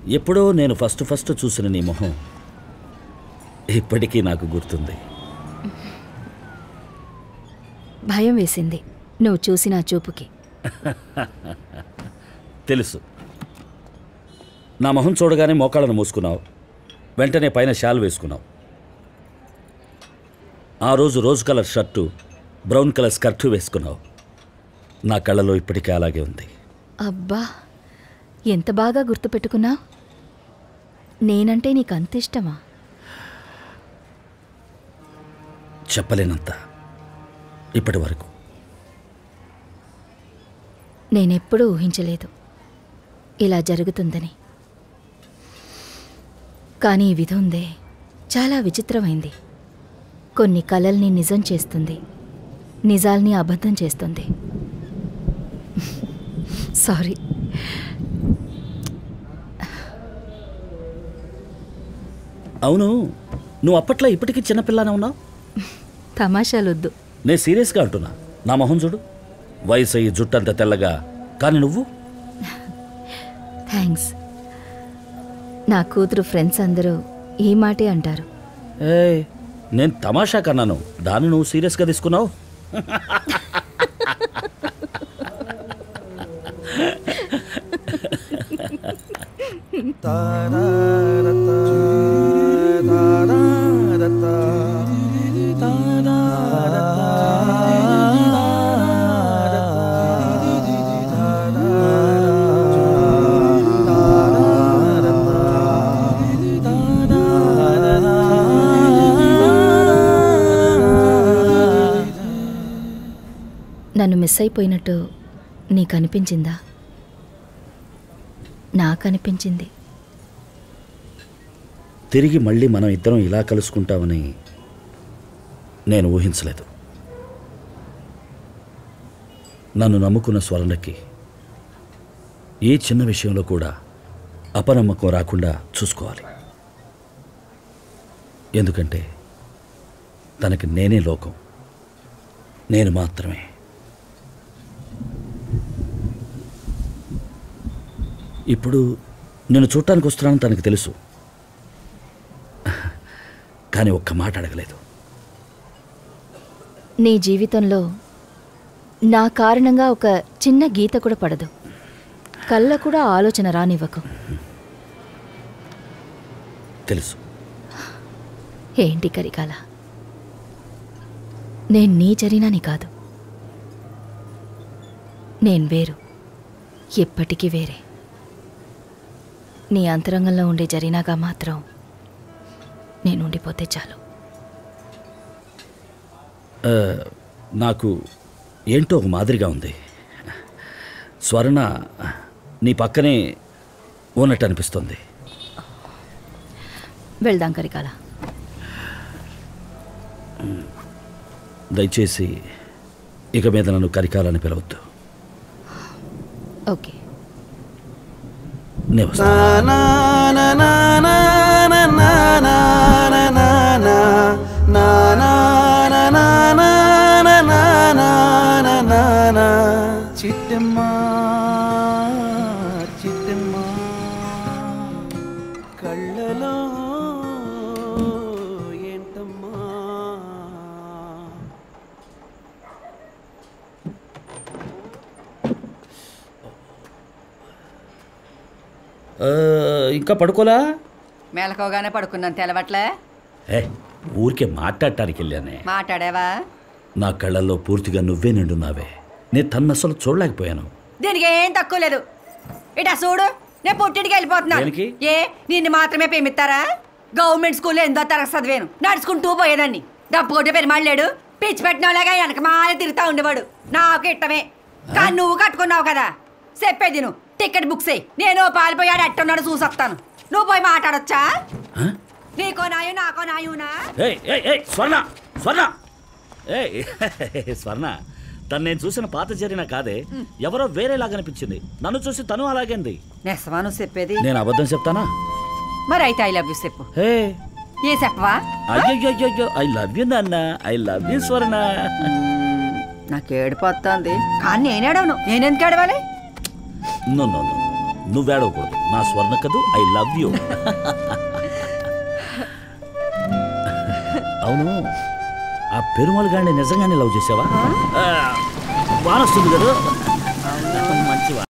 ఎప్పుడో నేను first first చూసిన నీ మొహం ఇప్పటికీ నాకు గుర్తుంది భయం వేసింది నువ్వు చూసిన ఆ చూపుకి తెలుసు నా మొహం చూడగానే మోకాళ్ళను మూసుకున్నావు వెంటనే పైన షాల్ వేసుకున్నావు ఆ రోజు rose colour shirt brown colour skirt వేసుకున్నావు నా కళ్ళలో ఇప్పటికీ అలాగే ఉంది అబ్బా ఎంత బాగా గుర్తుపెట్టుకున్నావు నేనంటే నీకు అంత ఇష్టమా చెప్పలేనంత ఇప్పటి వరకు నేనెప్పుడూ ఊహించలేదు ఇలా జరుగుతుందని కానీ ఈ విధి ఉందే చాలా విచిత్రమైంది కొన్ని కలల్ని నిజం చేస్తుంది నిజాల్ని అబద్ధం చేస్తుంది సారీ అవును నువ్వు అప్పట్లో ఇప్పటికీ చిన్నపిల్లనే ఉన్నావు తమాషాలొద్దు నేను సీరియస్గా అంటున్నా నా మొహం చూడు వయసు అయ్యి జుట్టంత తెల్లగా కానీ నువ్వు థ్యాంక్స్ నా కూతురు ఫ్రెండ్స్ అందరూ ఈ మాటే అంటారు ఏ నేను తమాషా కన్నాను దాన్ని నువ్వు సీరియస్గా తీసుకున్నావు నన్ను మిస్ అయిపోయినట్టు నీకు అనిపించిందా నాకు అనిపించింది తిరిగి మళ్ళీ మనం ఇద్దరం ఇలా కలుసుకుంటామని నేను ఊహించలేదు నన్ను నమ్ముకున్న స్వర్ణకి ఏ చిన్న విషయంలో కూడా అపనమ్మకం రాకుండా చూసుకోవాలి ఎందుకంటే తనకి నేనే లోకం నేను మాత్రమే ఇప్పుడు నేను చూడటానికి వస్తున్నానని తనకు తెలుసు కానీ ఒక్క మాట అడగలేదు నీ జీవితంలో నా కారణంగా ఒక చిన్న గీత కూడా పడదు కళ్ళ కూడా ఆలోచన రానివ్వకు తెలుసు ఏంటి కరికాల నేను నీ జరినాని కాదు నేను వేరు ఎప్పటికీ వేరే నీ అంతరంగంలో ఉండే జరినాగా మాత్రం నేను ఉండిపోతే చాలు ఆ, నాకు ఏంటో ఒక మాదిరిగా ఉంది స్వర్ణ నీ పక్కనే ఉన్నట్టు అనిపిస్తుంది వెళ్దాం కరికాల దయచేసి ఇక మీద నన్ను కరికాలని పిలవద్దు ఓకే నేను వస్తాను. చిట్టమ్మా చిట్టమ్మా కళ్ళలో ఏంటమ్మా ఆ, ఇంకా పడుకోలా మెలకువగానే పడుకున్నాను తెలవట్లే ఏ ఊరికే మాట్లాడటానికి వెళ్ళానే మాట్లాడావా నా కళ్ళల్లో పూర్తిగా నువ్వే నిండున్నావే నేను తన్ను అసలు చూడలేకపోయాను దీనికి ఏం తక్కువ లేదు ఇటా చూడు నేను పుట్టింటికి వెళ్ళిపోతున్నాను దేనికి? ఏ నిన్ను మాత్రమే పేమిస్తారా గవర్నమెంట్ స్కూల్లో ఎంతో తరగతి చదివాను నడుచుకుంటూ పోయేదాన్ని డబ్బు కొట్టే పెరిమాళ్ళాడు పిచ్చి పెట్టినలాగా వెనక మాలే తిరుగుతా ఉండేవాడు నాకు ఇట్టమే కానీ నువ్వు కట్టుకున్నావు కదా చెప్పేది నువ్వు టికెట్ బుక్ చేయి నేను పారిపోయాడు ఎట్టున్నాడు చూసొస్తాను నువ్వు పోయి మాట్లాడొచ్చా ఆ? నీకో నాయు నాకో నాయునా ఏయ్ ఏయ్ ఏయ్ స్వర్ణ స్వర్ణ ఏయ్ స్వర్ణ తను నేను చూసిన పాత జరిగిన కాదే ఎవరో వేరేలాగా అనిపించింది నన్ను చూసి తను అలాగేంది నెసవా నువ్వు చెప్పేది నేను అబద్ధం చెప్తానా మరి అయితే ఐ లవ్ యూ చెప్పు హే ఏ చెప్పవా అయ్యో ఐ లవ్ యూ నాన్న ఐ లవ్ యూ స్వర్ణ నాకు ఏడిపోతుంది కానీ నేనేడవను నేనెందుకు ఏడవాలి నో నో నో నువ్వేడవకూడదు నా స్వర్ణ కదూ ఐ లవ్ యూ అవును ఆ పెరుమాళ్ గారిని నిజంగానే లవ్ చేసావా ఆ, వానొస్తుంది కదా